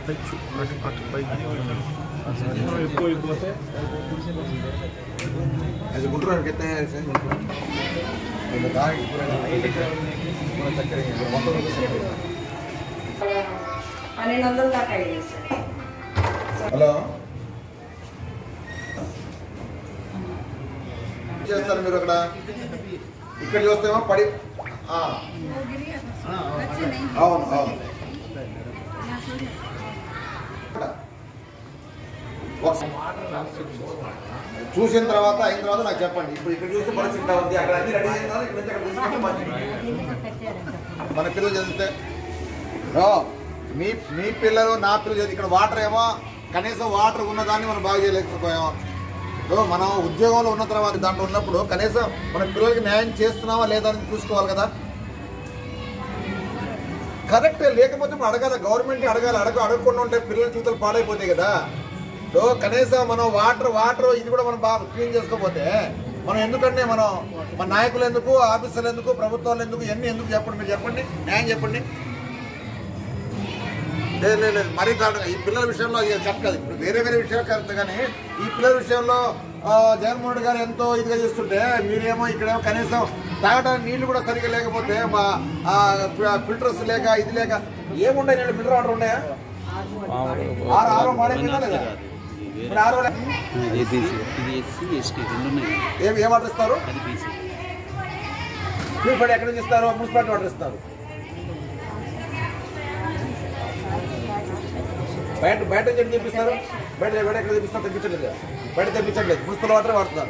ऐसे गुटरू है कितने हैं ऐसे ये बता कि पूरा पूरा चक्कर है ये मोटर में से పన్నెండు వందల దాకా అయ్యింది సార్ హలో చేస్తారు మీరు అక్కడ ఇక్కడ చూస్తేమో పడి ఆ. అవును అవును ఒకసారి చూసిన తర్వాత అయిన తర్వాత నాకు చెప్పండి ఇప్పుడు ఇక్కడ చూస్తే పరిస్థితి ఇలా ఉంది అక్కడ అన్ని రెడీ అయిన తర్వాత ఇక్కడ నుంచి అక్కడ తీసుకుంటే మంచిది మన పిల్లలు చదివితే ఓ, మీ మీ పిల్లలు నా పిల్లలు చదివి ఇక్కడ వాటర్ ఏమో కనీసం వాటర్ ఉన్నదాన్ని మనం బాగా చేయలేకపోయాం ఓ, మనం ఉద్యోగంలో ఉన్న తర్వాత దాంట్లో ఉన్నప్పుడు కనీసం మన పిల్లలకి న్యాయం చేస్తున్నావా లేదా అని చూసుకోవాలి కదా కరెక్ట్ లేకపోతే మనం అడగాలి గవర్నమెంట్ అడగాలి అడగ అడగకుండా ఉంటే పిల్లల జీవితాలు పాడైపోతాయి కదా సో కనీసం మనం వాటర్ వాటర్ ఇది కూడా మనం బాగా క్లీన్ చేసుకోకపోతే మనం ఎందుకంటే మనం మన నాయకులు ఎందుకు ఆఫీసర్లు ఎందుకు ప్రభుత్వాలు ఎందుకు ఇవన్నీ ఎందుకు చెప్పండి మీరు చెప్పండి న్యాయం చెప్పండి లేదు లేదు లేదు మరీ దారుణంగా ఈ పిల్లల విషయంలో ఇక చెప్పదు ఇప్పుడు వేరే వేరే విషయాలు కరెక్ట్ కానీ ఈ పిల్లల విషయంలో ఆ, జగన్మోహన్ రెడ్డి గారు ఎంతో ఇదిగా చేస్తుంటే మీరేమో ఇక్కడేమో కనీసం తాగడానికి నీళ్లు కూడా సరిగ్గా లేకపోతే మా ఆ, ఫి- ఫిల్టర్స్ లేక ఇది లేక ఏముండే నీళ్ళు ఫిల్టర్ వాటర్ ఉన్నాయా ఆరు ఆరు మాడైపోయిందా లేదా మరి ఆరు ఇది బీసీ ఇది ఎస్సీ ఎస్టీ రెండు ఉన్నాయి ఏం ఏ వాటర్ ఇస్తారు అది బీసీ ప్యూరిఫైడ్ ఎక్కడి నుంచి ఇస్తారు మున్సిపాలిటీ వాటర్ ఇస్తారు బయట బయట నుంచి ఎక్కడ తెప్పిస్తారు బయట బయట ఎక్కడ తెప్పిస్తారు తెప్పించట్లేదు బయట తెప్పించట్లేదు మున్సిపల్ వాటర్ వాడుతున్నారు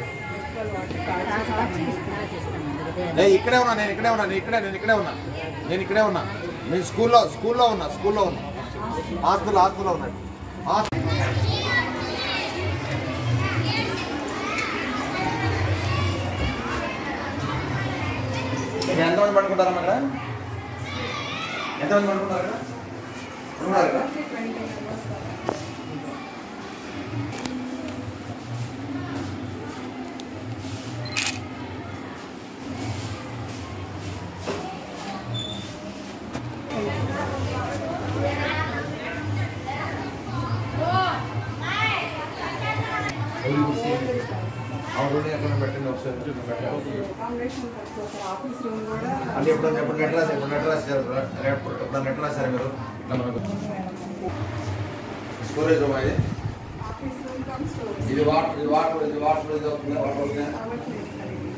నేను ఇక్కడే ఉన్నా నేను ఇక్కడే ఉన్నా నేను ఇక్కడే నేను ఇక్కడే ఉన్నా నేను ఇక్కడే ఉన్నా నేను స్కూల్లో స్కూల్లో ఉన్నా స్కూల్లో ఉన్నా హాస్టల్ హాస్టల్లో ఉన్నాడు హాస్టల్ ఎంతమంది పడుకుంటారమ్మా అక్కడ ఎంతమంది పడుకుంటారు అక్కడ ఉన్నారు కదా? అవును ఎక్కడ పెట్టండి ఒకసారి పెట్టండి అకామిడేషన్ కోసం ఆఫీస్ రూమ్ కూడా అంటే ఎప్పుడు ఎప్పుడు నెట్ రాశారు ఇప్పుడు నెట్ రాశారు ఎప్పుడు ఎప్పుడు నెట్ రాశారు మీరు ఇట్లా మనకు స్టోరేజ్ రూమ్ ఇది ఆఫీస్ రూమ్ కమ్ స్టోరేజ్ ఇది వాటర్ ఇది వాటర్ ఇది వాటర్ ఇది అవుతుంది వాటర్ అవుతుంది అవ్వట్లేదు సార్ ఇది.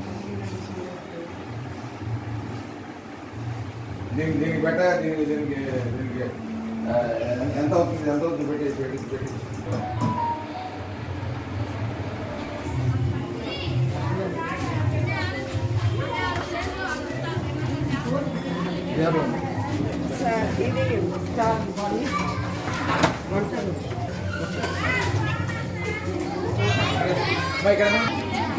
దీనికి దీనికి పెట్ట దీనికి దీనికి దీనికి ఆ, ఎంత అవుతుంది ఎంత అవుతుంది పెట్టేసి పెట్టేసి పెట్టేసి సార్ ఇది స్టార్ బాడీ వంటలు అమ్మా, ఇక్కడ రా.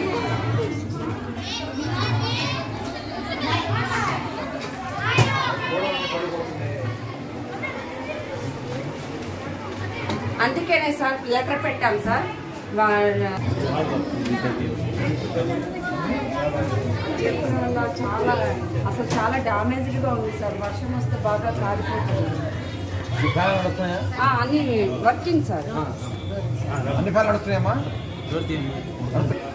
అందుకనే సార్ లెటర్ పెట్టాం సార్ వాళ్ళ చెప్తున్నా చాలా అసలు చాలా డ్యామేజ్డ్గా ఉంది సార్ వర్షం వస్తే బాగా కారిపోతుంది ఈ ఫ్యాన్ నడుస్తున్నాయా ఆ, అన్ని వర్కింగ్ సార్ అన్ని ఫ్యాన్లు నడుస్తున్నాయమ్మా ఎవరు దీన్ని నడుస్తున్నాయి.